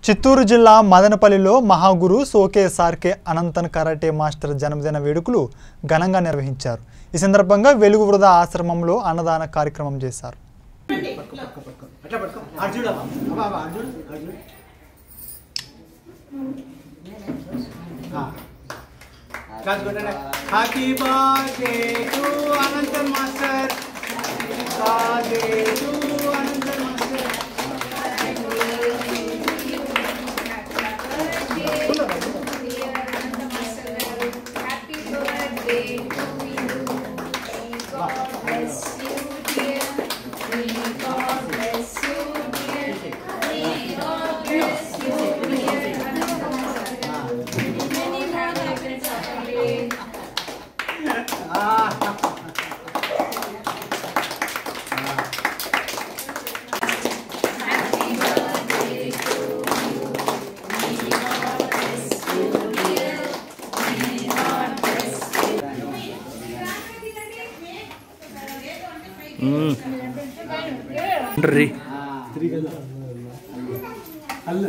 చిత్తూరు జిల్లా మదనపల్లిలో మహాగురు సోకే సార్కే అనంతన్ కరాటే మాస్టర్ జన్మదిన వేడుకలు ఘనంగా నిర్వహించారు ఈ సందర్భంగా వెలుగు వృధా ఆశ్రమంలో అన్నదాన కార్యక్రమం చేశారు అట్లా పట్టుకో అర్జుడు అబ్బా అబ్బా అర్జుడు అర్జుడు క్లాస్ కొట్టండి happy birthday to Ananthan master birthday to Ananthan master Happy birthday to you. May God bless you, dear. May God bless you, dear. May God bless you, dear. Many more happy birthday. Happy birthday to you. May God bless you, dear. May God bless you. రీ అల్లు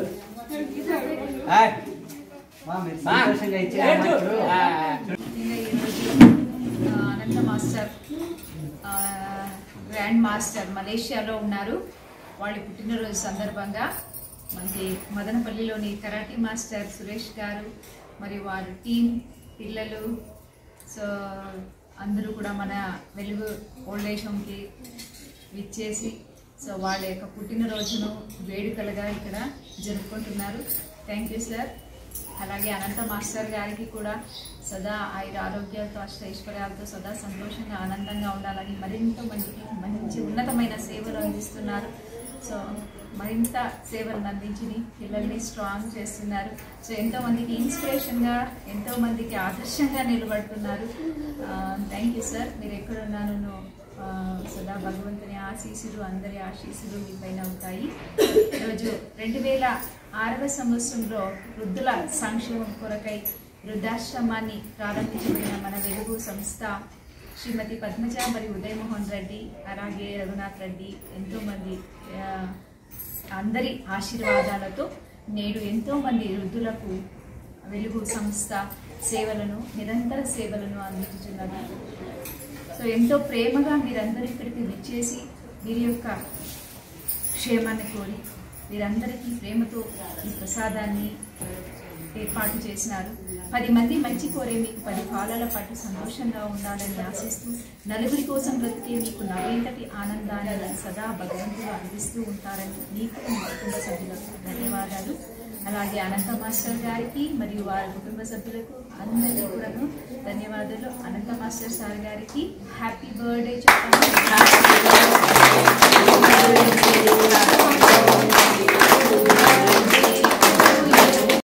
సంతోషంగా ఆ, Anantha master ఆ, grand master మలేషియాలో ఉన్నారు వాళ్ళ పుట్టినరోజు సందర్భంగా మనకి మదనపల్లిలోని కరాటీ మాస్టర్ సురేష్ గారు మరియు వారి టీం పిల్లలు సో అందరూ కూడా మన వెలుగు ఓల్డ్ ఏజ్ హోమ్కి విచ్చేసి సో వాళ్ళ యొక్క పుట్టినరోజును వేడుకలుగా ఇక్కడ జరుపుకుంటున్నారు థ్యాంక్ యూ సార్ అలాగే అనంత మాస్టర్ గారికి కూడా సదా ఆయుర ఆరోగ్యాలతో అష్టైశ్వర్యాలతో సదా సంతోషంగా ఆనందంగా ఉండాలని మరింత మందికి మంచి ఉన్నతమైన సేవలు అందిస్తున్నారు సో మరింత సేవలను అందించి పిల్లల్ని స్ట్రాంగ్ చేస్తున్నారు సో ఎంతో మందికి ఇన్స్పిరేషన్గా ఎంతో మందికి ఆదర్శంగా నిలబడుతున్నారు థ్యాంక్ యూ సార్ మీరు ఎక్కడున్నాను ఆ, సదా భగవంతుని ఆశీస్సులు అందరి ఆశీస్సులు మీ పైన ఉంటాయి ఈరోజు రెండు వేల ఆరవ సంవత్సరంలో వృద్ధుల సంక్షేమం కొరకై వృద్ధాశ్రమాన్ని ప్రారంభించబడిన మన వెలుగు సంస్థ శ్రీమతి పద్మజ మరియు ఉదయమోహన్ రెడ్డి అలాగే రఘునాథ్ రెడ్డి ఎంతోమంది ఆ, అందరి ఆశీర్వాదాలతో నేడు ఎంతోమంది వృద్ధులకు వెలుగు సంస్థ సేవలను నిరంతర సేవలను అందించుతున్నది సో ఎంతో ప్రేమగా మీరందరూ ఇక్కడికి విచ్చేసి వీరి యొక్క క్షేమాన్ని కోరి వీరందరికీ ప్రేమతో ఈ ప్రసాదాన్ని ఏర్పాటు చేసినారు పది మంది మంచి కోరే మీకు పది కాలాల పాటు సంతోషంగా ఉండాలని ఆశిస్తూ నలుగురి కోసం బ్రతికే మీకు నవేంతటి ఆనందాన్ని సదా భగవంతుడు అందిస్తూ ఉంటారని మీకు మీ కుటుంబ సభ్యులకు ధన్యవాదాలు అలాగే అనంత మాస్టర్ గారికి మరియు వారి కుటుంబ సభ్యులకు అందరికీ కూడాను ధన్యవాదాలు అనంత మాస్టర్ సార్ గారికి హ్యాపీ బర్త్డే చెప్పండి